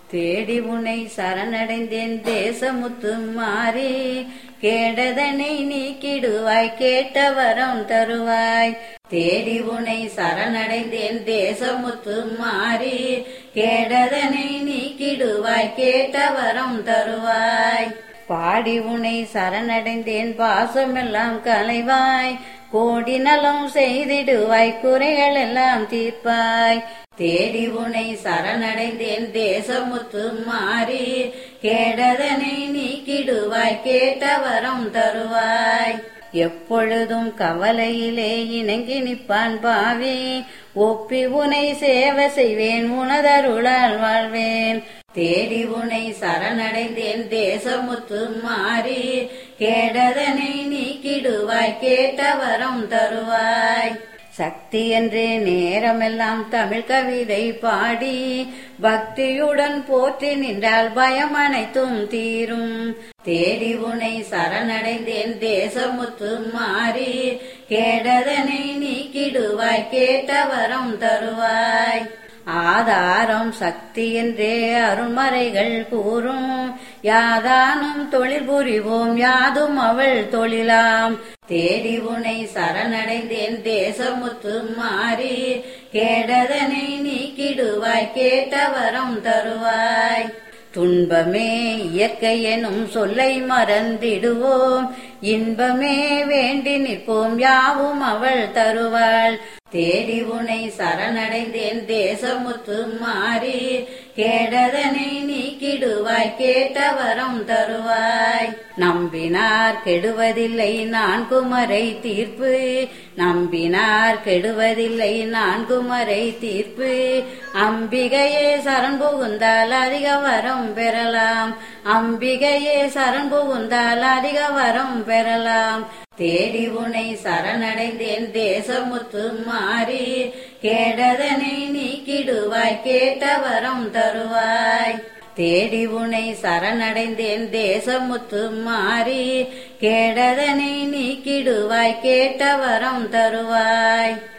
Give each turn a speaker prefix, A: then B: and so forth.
A: தேடி உனை சரணடைந்தேன் தேசமுத்து மாறி கேடதனை நீக்கிடுவாய் கேட்ட வரம் தருவாய் தேடி உனை சரணடைந்தேன் தேசமுத்து மாறி கேடதனை நீக்கிடுவாய் கேட்ட வரம் தருவாய் பாடி உனை சரணடைந்தேன் பாசமெல்லாம் கலைவாய் கோடி நலம் செய்திடுவாய் குறைகள் எல்லாம் தீர்ப்பாய் தேடி உனை சரணடைந்தேன் தேசமுத்து மாறி கேடதனை நீக்கிடுவாய் கேட்ட வரம் தருவாய் எப்பொழுதும் கவலையிலே இணங்கி நிற்பான் பாவி ஒப்பி உனை சேவை செய்வேன் உனதருளால் வாழ்வேன் தேடி உனை சரணடைந்தேன் தேசமுத்து மாறி கேடதனை நீக்கிடுவாய் கேட்ட வரம் தருவாய் சக்தி என்றே நேரமெல்லாம் தமிழ் கவிதை பாடி பக்தியுடன் போற்றி நின்றால் பயம் அனைத்தும் தீரும் தேடி உனை சரணடைந்தேன் தேசமுத்து மாறி கேடதனை நீக்கிடுவாய் கேட்ட வரம் தருவாய் ஆதாரம் சக்தி என்றே அருள்மறைகள் கூறும் யாதானும் தொழில் புரிவோம் யாதும் அவள் தொழிலாம் தேடி உனை சரணடைந்தேன் தேசமுத்து மாறி கேடதனை நீக்கிடுவாய் கேட்ட வரம் தருவாய் துன்பமே இயற்கை எனும் சொல்லை மறந்திடுவோம் இன்பமே வேண்டி நிற்போம் யாவும் அவள் தருவாள் தேடி உனை சரணடைந்தேன் தேசமுத்து மாறி கேடதனை நீக்கிடுவாய் கேட்ட வரம் தருவாய் நம்பினார் கெடுவதில்லை நான் குமரை தீர்ப்பு நம்பினார் கெடுவதில்லை நான் குமரை தீர்ப்பு அம்பிகையே சரண் புகுந்தால் அதிக வரம் பெறலாம் அம்பிகையே சரண் புகுந்தால் அதிக வரம் பெறலாம் தேடி உனை சரணடைந்தேன் தேசமுத்து மாறி கேடதனை நீக்கிடுவாய் கேட்ட வரம் தருவாய் தேடி உனை சரணடைந்தேன் தேசமுத்து மாறி கேடதனை நீக்கிடுவாய் கேட்ட வரம் தருவாய்